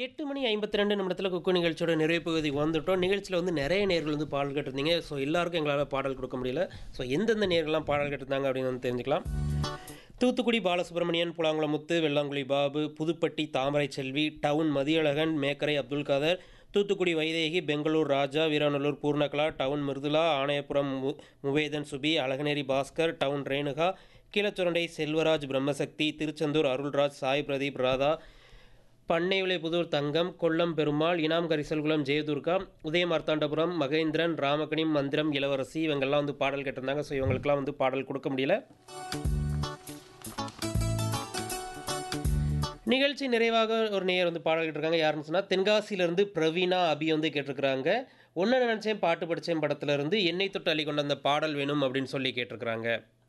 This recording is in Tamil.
எட்டு மணி ஐம்பத்தி ரெண்டு நிமிடத்தில் குக்கு நிகழ்ச்சியோட நிறைவு பகுதிக்கு வந்துட்டோம் நிகழ்ச்சியில் வந்து நிறைய நேர்கள் வந்து பாடல் கேட்டிருந்தீங்க ஸோ எல்லாருக்கும் எங்களால் பாடல் கொடுக்க முடியல ஸோ எந்தெந்த நேர்கள்லாம் பாடல் கேட்டிருந்தாங்க அப்படின்னு வந்து தெரிஞ்சுக்கலாம் தூத்துக்குடி பாலசுப்ரமணியன் புலாங்குளம் முத்து வெள்ளாங்குழி பாபு புதுப்பட்டி தாமரை செல்வி டவுன் மதியழகன் மேக்கரை அப்துல் காதர் தூத்துக்குடி வைதேகி பெங்களூர் ராஜா வீராநல்லூர் பூர்ணகலா டவுன் மிருதுலா ஆணையபுரம் மு முவேதன் சுபி அழகநேரி பாஸ்கர் டவுன் ரேணுகா கீழச்சுரண்டை செல்வராஜ் பிரம்மசக்தி திருச்செந்தூர் அருள்ராஜ் சாய் பிரதீப் ராதா பண்ணைவிளைபுதூர் தங்கம் கொல்லம் பெருமாள் இனாம் கரிசல்குளம் ஜெயதுர்கா உதயமார்த்தாண்டபுரம் மகேந்திரன் ராமகணிம் மந்திரம் இளவரசி இவங்கெல்லாம் வந்து பாடல் கேட்டிருந்தாங்க ஸோ இவங்களுக்கெல்லாம் வந்து பாடல் கொடுக்க முடியல நிகழ்ச்சி நிறைவாக ஒரு நேயர் வந்து பாடல் கேட்டிருக்காங்க யாருன்னு சொன்னால் தென்காசியிலேருந்து பிரவீனா அபி வந்து கேட்டிருக்கிறாங்க ஒன்று நினச்சேன் பாட்டு படித்தேன் படத்துல இருந்து என்னை தொட்டு அள்ளி கொண்ட அந்த பாடல் வேணும் அப்படின்னு சொல்லி கேட்டிருக்கிறாங்க